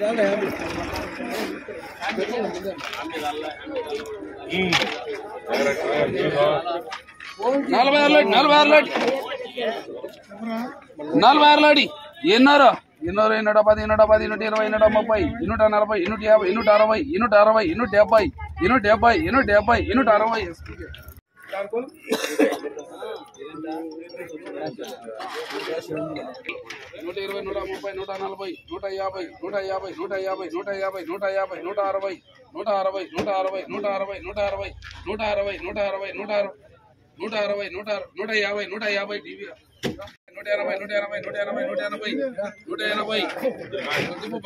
నలభై ఆరు లాడి నలభై ఆరు లాడి నలభై ఆరు లాడి ఎన్నోరు ఎన్నోరు ఎన్నూట పది ఎన్నూట పది ఇన్నూట ఇరవై ఎన్నూట ముప్పై ఇన్నూట నలభై ఇన్నూట యాభై ఇన్నూట అరవై ఇన్నూట అరవై ఇన్నూట డెబ్బై ఇన్నూట డెబ్బై ఇన్నూట డెబ్బై ఇన్నూట అరవై నూట ఇరవై నూట ముప్పై నూట నలభై నూట యాభై నూట యాభై నూట యాభై నూట యాభై నూట యాభై నూట అరవై నూట అరవై నూట అరవై నూట అరవై నూట అరవై నూట అరవై నూట అరవై నూట అరవై నూట అరవై నూట నూట యాభై నూట యాభై టీవీ నూట ఎనభై నూట ఎనభై నూట ఎనభై నూట ఎనభై నూట ఎనభై దింపుపా.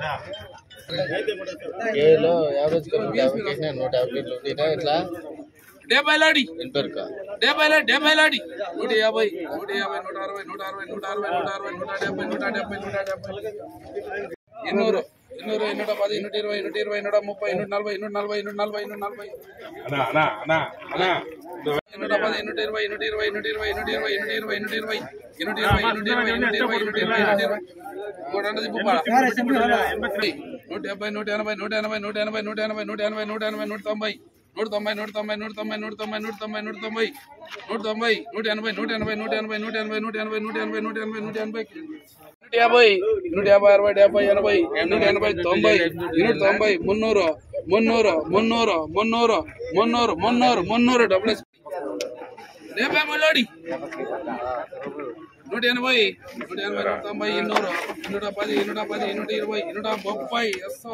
ఏలో యావరేజ్ గా నూట యాభై కేసిన నూట యాభై లీటర్లు ఉండేనా ఇట్లా డెబ్బై లాడి ఎనపేరుక డెబ్బై లాడి డెబ్బై లాడి నూట యాభై నూట యాభై నూట అరవై నూట అరవై నూట అరవై నూట అరవై నూట డెబ్బై నూట డెబ్బై నూట డెబ్బై ఎన్నూరు ఎన్నూరు ఎన్నూట పది ఎన్నూట ఇరవై ఎన్నూట ఇరవై ఎన్నూట ముప్పై ఎన్నూట నలభై ఎన్నూట నలభై ఎన్నూట నలభై ఎన్నూట నలభై ఎన్నూట పది ఎన్నూట ఇరవై ఎన్నూట ఇరవై ఎన్నూట ఇరవై ఎన్నూట ఇరవై ఎన్నూట ఇరవై ఎన్నూట ఇరవై ఎన్నూట ఇరవై ఎన్నూట ఇరవై ఎన్నూట ఇరవై ఎన్నూట ఇరవై ఎన్నూట ఇరవై ఇంకోటి అంటే దింపుపా. నూట డెబ్బై నూట ఎనభై నూట ఎనభై నూట ఎనభై నూట ఎనభై నూట ఎనభై నూట ఎనభై నూట తొంభై నూట తొంభై నూట తొంభై నూట తొంభై నూట తొంభై నూట తొంభై నూట తొంభై నూట తొంభై నూట ఎనభై నూట ఎనభై నూట ఎనభై నూట ఎనభై నూట ఎనభై నూట ఎనభై నూట ఎనభై నూట ఎనభై నూట యాభై నూట యాభై అరవై డెబ్బై ఎనభై నూట ఎనభై తొంభై నూట తొంభై మున్నూరు మున్నూరు మున్నూరు మున్నూరు మున్నూరు మున్నూరు మున్నూరు డబ్బులు డెబ్బై మళ్ళీ నూట ఎనభై నూట ఎనభై నూట తొంభై ఇన్నూరు ఇన్నూట పది ఇన్నూట పది ఇన్నూట ఇరవై ఇన్నూట ముప్పై ఎస్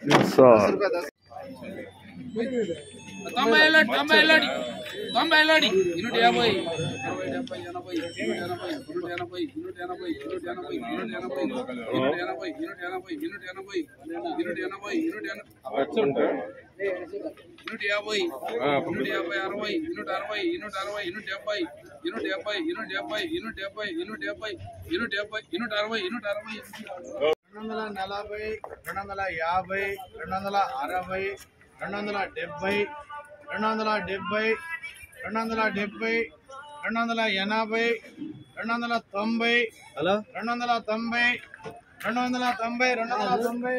తొంభై వెళ్ళాడు తొంభై వెళ్ళాడు తొంభై వెళ్ళాడు ఇన్నూట యాభై అరవై డెబ్బై ఎనభై ఇన్నూట ఎనభై ఇన్నూట ఎనభై ఇన్నూట ఎనభై ఇన్నూట ఎనభై ఇన్నూట ఎనభై ఇన్నూట ఎనభై ఇన్నూట ఎనభై ఇన్నూట ఎనభై ఇన్నూట ఎనభై ఇన్నూట ఎనభై ఇన్నూట యాభై ఇన్నూట యాభై అరవై ఇన్నూట అరవై ఇన్నూట అరవై ఇన్నూట డెబ్బై ఇన్నూట డెబ్బై ఇన్నూట డెబ్బై ఇన్నూట డెబ్బై ఇన్నూట డెబ్బై ఇన్నూట డెబ్బై ఇన్నూట అరవై ఇన్నూట అరవై రెండు వందల నలభై రెండు వందల యాభై రెండు వందల అరవై రెండు వందల డెబ్బై రెండు వందల డెబ్బై రెండు వందల డెబ్బై రెండు వందల ఎనభై రెండు వందల తొంభై హలో రెండు వందల తొంభై రెండు వందల తొంభై రెండు వందల తొంభై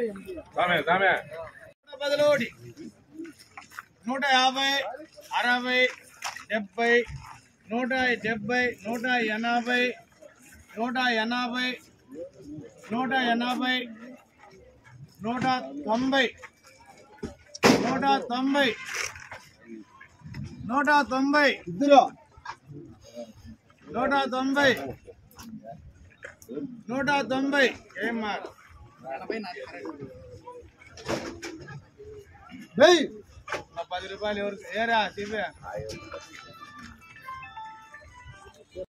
పదిలోడి నూట యాభై అరవై డెబ్బై నూట డెబ్బై నూట ఎనభై నూట ఎనభై నూట ఎనభై నూట తొంభై నూట తొంభై నూట తొంభై ఇద్దరు నూట తొంభై నూట తొంభై ఏం మారు పది రూపాయలు ఎవరికి ఏరా తీపే